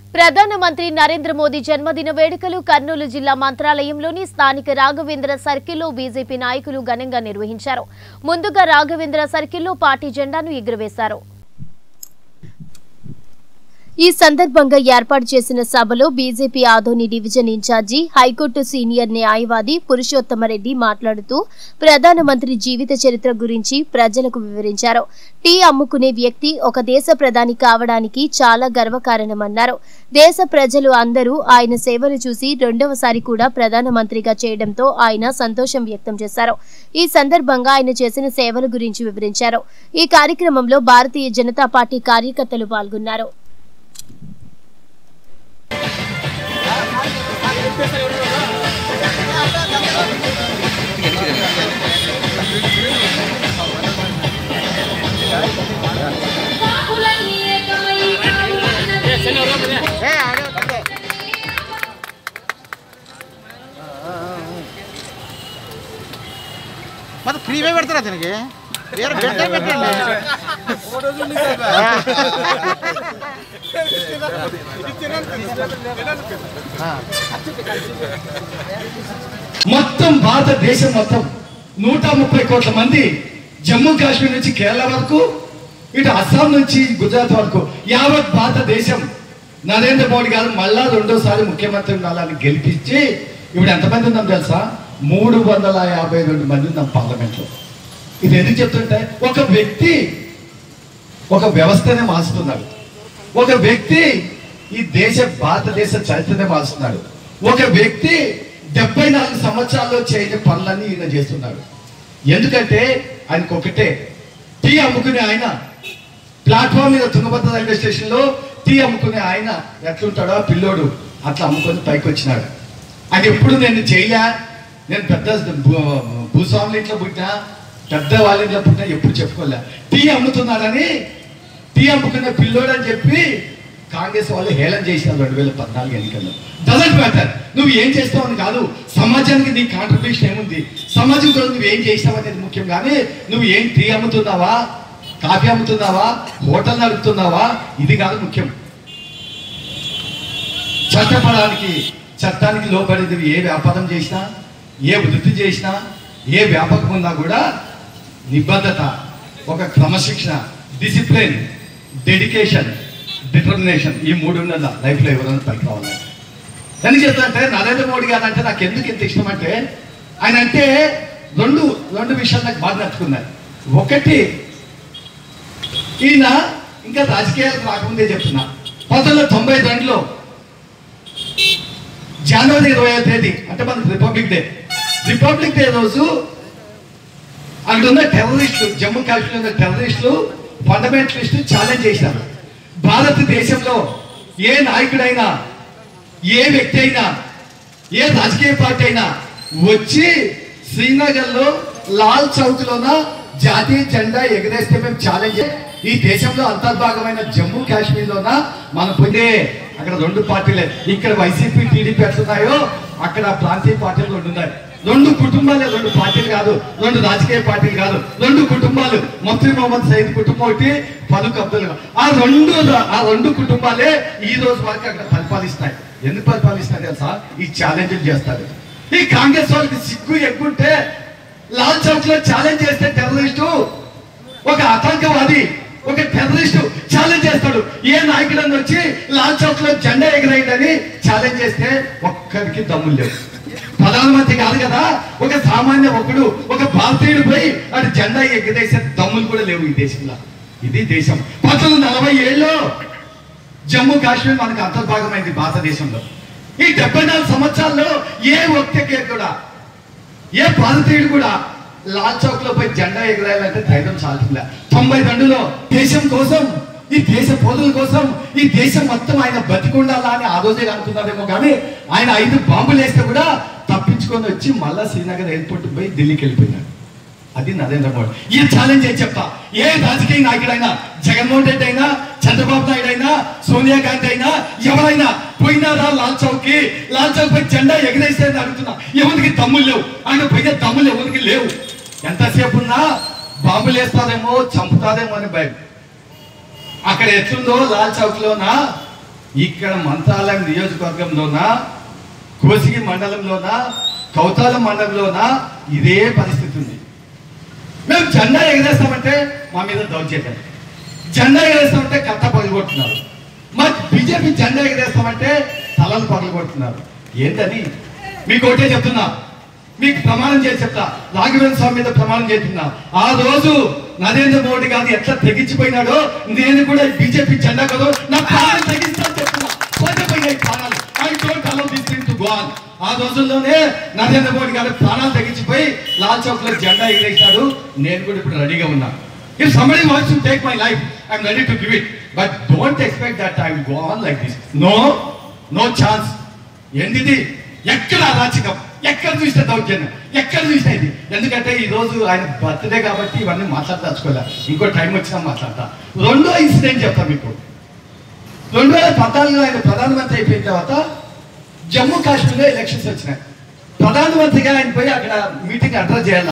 ప్రధానమంత్రి నరేంద్ర మోదీ జన్మదిన వేడుకలు కర్నూలు జిల్లా మంత్రాలయంలోని స్థానిక రాఘవేంద్ర సర్కిల్లో బీజేపీ నాయకులు ఘనంగా నిర్వహించారు ముందుగా రాఘవేంద్ర సర్కిల్లో పార్టీ జెండాను ఎగురవేశారు ఈ సందర్భంగా ఏర్పాటు చేసిన సభలో BJP Adoni division incharge high court senior న్యాయవాది పురుషోత్తమరెడ్డి మాట్లాడుతూ ప్రధానమంత్రి జీవిత చరిత్ర గురించి ప్రజలకు వివరించారు టీ అమ్ముకునే వ్యక్తి ఒక దేశ ప్రధాని కావడానికి చాలా గర్వకారణమన్నారు దేశ ప్రజలు అందరూ ఆయన సేవలు చూసి రెండవసారి కూడా ప్రధానమంత్రిగా చేయడంతో ఆయన సంతోషం వ్యక్తం చేశారు ఈ సందర్భంగా ఆయన చేసిన సేవల గురించి వివరించారు ఈ కార్యక్రమంలో భారతీయ జనతా పార్టీ కార్యకర్తలు పాల్గొన్నారు కాపులన్నీ ఏకమై కాపులన్నీ ಮತ್ತೆ ಫ್ರೀವೇ పెడతారా అతనికి వేరే గంట పెట్టండి మొత్తం భారతదేశం మొత్తం నూట ముప్పై కోట్ల మంది జమ్మూ కాశ్మీర్ నుంచి కేరళ వరకు ఇటు అస్సాం నుంచి గుజరాత్ వరకు యావత్ భారతదేశం నరేంద్ర మోడీ గారు మళ్ళా రెండోసారి ముఖ్యమంత్రి ఉండాలని గెలిపించి ఇప్పుడు ఎంతమంది ఉన్నాం తెలుసా మూడు వందల యాభై రెండు మంది ఉన్నాం పార్లమెంట్లో ఇది ఎందుకు చెప్తుంటే ఒక వ్యక్తి ఒక వ్యవస్థనే మారుస్తున్నాడు ఒక వ్యక్తి ఈ దేశ భారతదేశ చరిత్రనే మారుస్తున్నాడు ఒక వ్యక్తి డెబ్బై నాలుగు సంవత్సరాల్లో చేయని పనులన్నీ ఈయన చేస్తున్నాడు ఎందుకంటే ఆయనకు ఒకటే టీ అమ్ముకునే ఆయన ప్లాట్ఫామ్ మీద తుంగభద్ర రైల్వే స్టేషన్ లో టీ అమ్ముకునే ఆయన ఎట్లుంటాడో ఆ పిల్లోడు అట్లా అమ్ముకొని పైకి వచ్చినాడు అది ఎప్పుడు నేను చేయలే నేను పెద్ద భూ- భూస్వాముల ఇంట్లో పుట్టినా పెద్ద వాళ్ళ ఇంట్లో పుట్టినా ఎప్పుడు చెప్పుకోలే టీ అమ్ముతున్నాడని టీ అమ్ముకున్న పిల్లోడు అని చెప్పి కాంగ్రెస్ వాళ్ళు హేళన చేసినారు రెండు వేల పద్నాలుగు ఎన్నికల్లో డజంట్ మ్యాటర్ నువ్వు ఏం చేస్తావు అని కాదు సమాజానికి నీ కాంట్రిబ్యూషన్ ఏముంది సమాజం కోసం నువ్వు ఏం చేస్తావు అనేది ముఖ్యం కానీ నువ్వు ఏం టీ అమ్ముతున్నావా కాఫీ అమ్ముతున్నావా హోటల్ నడుపుతున్నావా ఇది కాదు ముఖ్యం చట్టపడానికి చట్టానికి లోబడేది ఏ వ్యాపారం చేసినా ఏ వృత్తి చేసినా ఏ వ్యాపకం ఉన్నా కూడా నిబద్ధత ఒక క్రమశిక్షణ డిసిప్లిన్ డెడికేషన్ డిటర్మినేషన్ ఈ మూడు ఉన్నదా లైఫ్లో ఎవరైనా పైకి రావాలి ఎందుకు చెప్తానంటే నరేంద్ర మోడీ గారు అంటే నాకు ఎందుకు ఇంత ఇష్టం అంటే ఆయన అంటే రెండు రెండు విషయాలు నాకు బాగా నచ్చుకున్నాయి ఒకటి ఈయన ఇంకా రాజకీయాలకు రాకముందే చెప్తున్నా పంతొమ్మిది వందల తొంభై రెండులో జనవరి ఇరవై తేదీ అంటే మనకి రిపబ్లిక్ డే రిపబ్లిక్ డే రోజు అక్కడ ఉన్న టెర్రరిస్టులు జమ్మూ కాశ్మీర్ ఉన్న టెర్రరిస్టులు ఫండమెంటలిస్ట్ ఛాలెంజ్ చేశారు భారతదేశంలో ఏ నాయకుడైనా ఏ వ్యక్తి అయినా ఏ రాజకీయ పార్టీ అయినా వచ్చి శ్రీనగర్లో లాల్ చౌక్ లోన జాతీయ జెండా ఎగరేస్తే మేము ఛాలెంజ్ ఈ దేశంలో అంతర్భాగమైన జమ్మూ కాశ్మీర్ లోన మనం పొందే అక్కడ రెండు పార్టీలే ఇక్కడ వైసీపీ టీడీపీ ఎట్లున్నాయో అక్కడ ప్రాంతీయ పార్టీలు రెండు ఉన్నాయి రెండు కుటుంబాలే రెండు పార్టీలు కాదు రెండు రాజకీయ పార్టీలు కాదు రెండు కుటుంబాలు మంత్రి మొహమ్మద్ సయీద్ కుటుంబం ఒకటి ఫరూక్ అబ్దుల్ గా- ఆ రెండు ఆ రెండు కుటుంబాలే ఈ రోజు వరకు అక్కడ పరిపాలిస్తాయి ఎందుకు పరిపాలిస్తాయి తెలుసా ఈ ఛాలెంజ్లు చేస్తారు ఈ కాంగ్రెస్ వాళ్ళకి సిగ్గు ఎక్కుంటే లాల్ చౌక్ లో ఛాలెంజ్ చేస్తే టెర్రరిస్టు ఒక ఆతంకవాది ఒక టెర్రరిస్టు ఛాలెంజ్ చేస్తాడు ఏ నాయకుడని వచ్చి లాల్ చౌక్ లో జెండా ఎగరేయండి ఛాలెంజ్ చేస్తే ఒక్కరికి దమ్ములు లేవు ప్రధానమంత్రి కాదు కదా ఒక సామాన్య ఒకడు ఒక భారతీయుడు పోయి అటు జెండా ఎగరేసే దమ్ములు కూడా లేవు ఈ దేశంలో ఇది దేశం పంతొమ్మిది నలభై ఏళ్ళలో జమ్మూ కాశ్మీర్ మనకు అంతర్భాగమైంది భారతదేశంలో ఈ డెబ్బై నాలుగు సంవత్సరాల్లో ఏ ఒక్కకే కూడా ఏ భారతీయుడు కూడా లాల్ చౌక్ లో పోయి జెండా ఎగరాయాలంటే ధైర్యం చాలుతుందా తొంభై రెండులో దేశం కోసం ఈ దేశ పౌరుల కోసం ఈ దేశం మొత్తం ఆయన బతికుండాలా అని ఆ రోజే అనుకున్నారేమో కానీ ఆయన ఐదు బాంబులు వేస్తే కూడా తప్పించుకొని వచ్చి మళ్ళా శ్రీనగర్ ఎయిర్పోర్ట్ పోయి ఢిల్లీకి వెళ్ళిపోయినాడు అది నరేంద్ర మోడీ ఈ ఛాలెంజ్ ఏం చెప్తా ఏ రాజకీయ నాయకుడైనా జగన్మోహన్ రెడ్డి అయినా చంద్రబాబు నాయుడు అయినా సోనియా గాంధీ అయినా ఎవరైనా పోయినారా లాల్ చౌక్ కి లాల్ చౌక్ పై జెండా ఎగరేస్తే అని అడుగుతున్నా ఎవరికి దమ్ములు లేవు ఆయన పోయిన దమ్ములు ఎవరికి లేవు ఎంతసేపు ఉన్నా బాంబులు వేస్తారేమో చంపుతారేమో అని భయం అక్కడ ఎట్లుందో లాల్ చౌక్ లోన ఇక్కడ మంత్రాలయం నియోజకవర్గంలోన కోసిగి మండలంలోన కౌతాలం మండలంలోన ఇదే పరిస్థితి ఉంది మేము జెండా ఎగరేస్తామంటే మా మీద దౌర్జన్యం జెండా ఎగరేస్తామంటే కట్ట పగలగొడుతున్నారు మా బీజేపీ జెండా ఎగరేస్తామంటే తలలు పగలగొడుతున్నారు ఏంటని మీకు ఒకటే చెప్తున్నా మీకు ప్రమాణం చేసి చెప్తా రాఘవేంద్ర స్వామి మీద ప్రమాణం చేస్తున్నా ఆ రోజు నరేంద్ర మోడీ గారు ఎట్లా తెగించిపోయినాడో నేను కూడా బీజేపీ జెండా కదా నా ప్రాణాలు తెగిస్తాను చెప్తున్నా పోతే పోయినాయి ప్రాణాలు I don't allow this thing to go on ఆ రోజుల్లోనే నరేంద్ర మోడీ గారు ప్రాణాలు తగ్గించిపోయి లాల్ చౌక్ లో జెండా ఎగిరేశాడు నేను కూడా ఇప్పుడు రెడీగా ఉన్నా if somebody wants to take my life i'm ready to give it but don't expect that i will go on like this no no chance ఏంటిది ఎక్కడ అరాచకం ఎక్కడ చూస్తే దౌర్జన్యం ఎక్కడ చూస్తే ఇది ఎందుకంటే ఈ రోజు ఆయన బర్త్డే కాబట్టి ఇవన్నీ మాట్లాడదలుచుకోలే ఇంకో టైం వచ్చినా మాట్లాడతా రెండో ఇన్సిడెంట్ చెప్తా మీకు రెండు వేల పద్నాలుగులో ఆయన ప్రధానమంత్రి అయిపోయిన తర్వాత జమ్మూ కాశ్మీర్లో ఎలక్షన్స్ వచ్చినాయి ప్రధానమంత్రిగా ఆయన పోయి అక్కడ మీటింగ్ అడ్రస్ చేయాలి